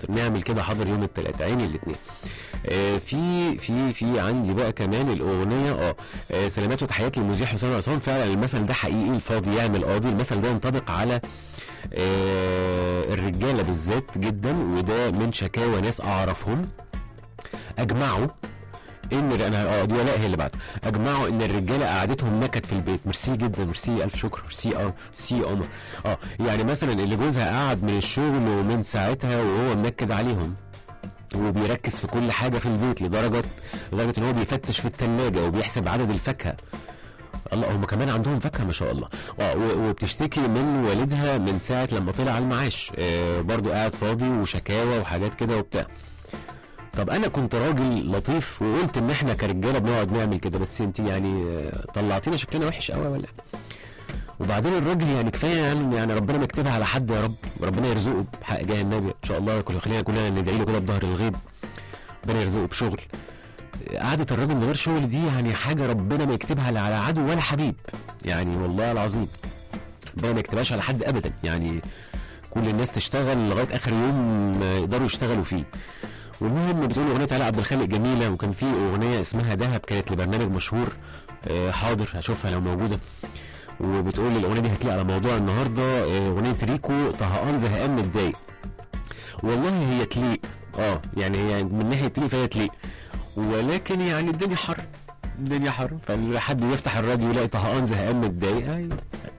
حاضر نعمل كده حاضر يوم الثلاث عيني الاثنين آه في في في عندي بقى كمان الاغنيه اه آه، سلامات وتحيات للمذيع حسام عصام فعلا المثل ده حقيقي الفاضي يعمل قاضي المثل ده ينطبق على آه الرجاله بالذات جدا وده من شكاوى ناس اعرفهم اجمعوا ان انا اه دي ولاء هي اللي بعد اجمعوا ان الرجاله قعدتهم نكد في البيت ميرسي جدا ميرسي الف شكر ميرسي اه ميرسي يا قمر اه يعني مثلا اللي جوزها قعد من الشغل ومن ساعتها وهو منكد عليهم وبيركز في كل حاجه في البيت لدرجه لدرجه ان هو بيفتش في الثلاجه وبيحسب عدد الفاكهه الله هم كمان عندهم فاكهه ما شاء الله اه و- وبتشتكي من والدها من ساعه لما طلع على المعاش آه برضو قاعد فاضي وشكاوى وحاجات كده وبتاع طب انا كنت راجل لطيف وقلت ان احنا كرجاله بنقعد نعمل كده بس انت يعني آه، طلعتينا شكلنا وحش قوي ولا وبعدين الراجل يعني كفايه يعني, يعني ربنا ما يكتبها على حد يا رب وربنا يرزقه بحق جاه النبي ان شاء الله كل خلينا كلنا ندعي له كده بظهر الغيب ربنا يرزقه بشغل قعدة الراجل من غير شغل دي يعني حاجة ربنا ما يكتبها لا على عدو ولا حبيب يعني والله العظيم ربنا ما يكتبهاش على حد أبدا يعني كل الناس تشتغل لغاية آخر يوم يقدروا يشتغلوا فيه والمهم بتقول اغنيه علاء عبد الخالق جميله وكان في اغنيه اسمها دهب كانت لبرنامج مشهور آه، حاضر هشوفها لو موجوده وبتقول الاغنيه دي هتلاقي على موضوع النهارده آه، اغنيه ريكو طهقان زهقان متضايق والله هي تليق اه يعني هي من ناحيه تليق فهي تليق ولكن يعني الدنيا حر الدنيا حر فحد يفتح الراديو يلاقي طهقان زهقان متضايق أيوة.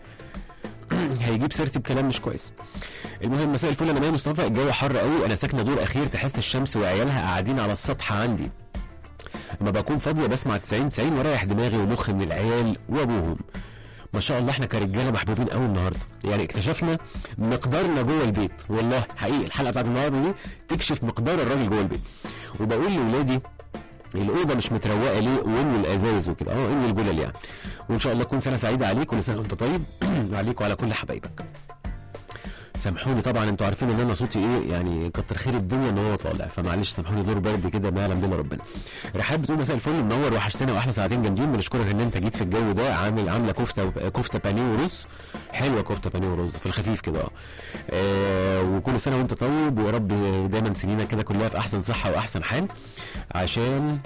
هيجيب سيرتي بكلام مش كويس المهم مساء الفل انا مي مصطفى الجو حر قوي انا ساكنه دور اخير تحس الشمس وعيالها قاعدين على السطح عندي لما بكون فاضيه بسمع 90 90 ورايح دماغي ومخي من العيال وابوهم ما شاء الله احنا كرجاله محبوبين قوي النهارده يعني اكتشفنا مقدارنا جوه البيت والله حقيقي الحلقه بتاعت النهارده دي تكشف مقدار الراجل جوه البيت وبقول لاولادي الاوضه مش متروقه ليه وانه الازايز وكده اه انه الجلل يعني وان شاء الله تكون سنه سعيده عليك كل سنه وانت طيب وعليك وعلى كل حبايبك سامحوني طبعا انتوا عارفين ان انا صوتي ايه يعني كتر خير الدنيا ان هو طالع فمعلش سامحوني دور برد كده ما يعلم بنا ربنا رحاب بتقول مساء الفل منور وحشتنا واحلى ساعتين جامدين بنشكرك ان انت جيت في الجو ده عامل عامله كفته كفته بانيه ورز حلوه كفته بانيه ورز في الخفيف كده اه آه، وكل سنه وانت طيب ويا رب دايما سنينك كده كلها في احسن صحه واحسن حال عشان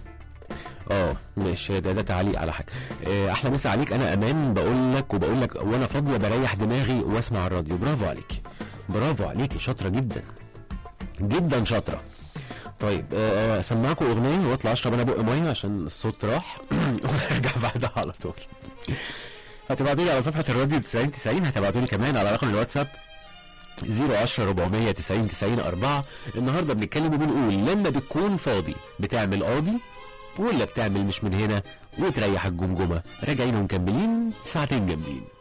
اه ماشي ده ده تعليق على حاجه آه، احلى مسا عليك انا امان بقول لك وبقول لك وانا فاضيه بريح دماغي واسمع الراديو برافو عليكي برافو عليكي شاطره جدا جدا شاطره طيب آه، آه، اسمعكم اغنيه واطلع اشرب انا بق ميه عشان الصوت راح وارجع بعدها على طول هتبعتوا لي على صفحه الراديو 90 90 هتبعتوا لي كمان على رقم الواتساب 010 490 90 4 النهارده بنتكلم وبنقول لما بتكون فاضي بتعمل قاضي ولا بتعمل مش من هنا وتريح الجمجمه راجعين ومكملين ساعتين جامدين